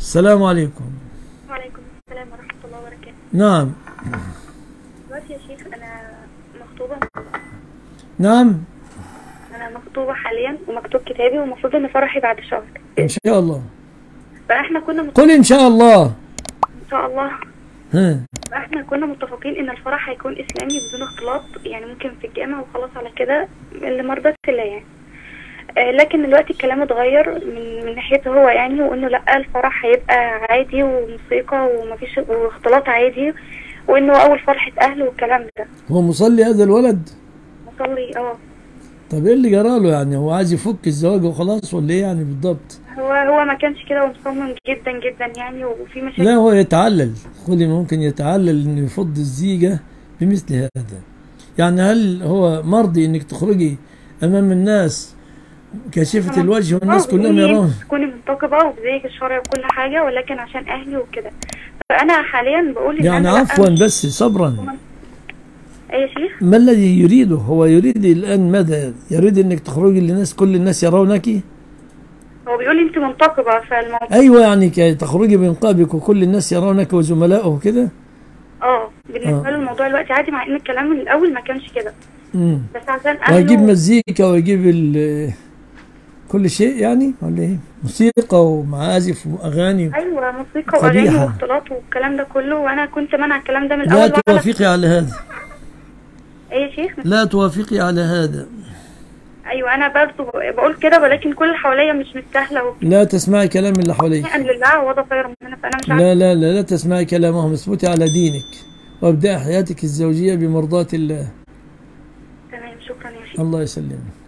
السلام عليكم وعليكم السلام ورحمة الله وبركاته نعم دلوقتي يا شيخ أنا مخطوبة نعم أنا مخطوبة حاليا ومكتوب كتابي والمفروض إن فرحي بعد شهر إن شاء الله فإحنا كنا مت... قل إن شاء الله إن شاء الله ها فإحنا كنا متفقين إن الفرح هيكون إسلامي بدون اختلاط يعني ممكن في الجامع وخلاص على كده اللي مرضت الله يعني آه، لكن دلوقتي الكلام اتغير من من ناحيته هو يعني وانه لا الفرح هيبقى عادي وموسيقى ومفيش واختلاط عادي وانه اول فرحة اهله والكلام ده هو مصلي هذا الولد مصلي اه طب ايه اللي جرى له يعني هو عايز يفك الزواج وخلاص ولا ايه يعني بالضبط هو هو ما كانش كده ومصمم جدا جدا يعني وفي مشاكل لا هو يتعلل خلي ممكن يتعلل انه يفض الزيجة بمثل هذا يعني هل هو مرضي انك تخرجي امام الناس كاشفة الوجه والناس آه، كلهم وإني يرون تكوني منتقبة وبزيك الشرع وكل حاجة ولكن عشان أهلي وكده فأنا حاليا بقول إن يعني أنا لأ، عفوا مش- بس صبرا أي شيخ ما الذي يريده هو يريد الآن ماذا يريد أنك تخرجي للناس كل الناس يرونك هو بيقول لي أنت منتقبة فالموضوع أيوة يعني كي تخرجي بنقابك وكل الناس يرونك وزملائه كده اه بالنسبة آه. له الموضوع دلوقتي عادي مع إن الكلام من الأول ما كانش كده مم. بس عشان أهله ويجيب مزيكا ويجيب ال- كل شيء يعني ولا ايه موسيقى ومعازف واغاني أيوة موسيقى وأغاني قبيحة. واختلاط والكلام ده كله وأنا كنت منع الكلام ده من لا الأول وعلى توافقي على هذا أي يا شيخ لا توافقي على هذا أيوة أنا برضه بقول كده ولكن كل اللي حواليا مش مستاهلة لا تسمعي كلام اللي حواليك وحقا لله وضع خير مننا فأنا مش عارفة لا لا لا لا تسمعي كلامهم اثبتي على دينك وابدأي حياتك الزوجية بمرضاة الله تمام شكرا يا شيخ الله يسلمك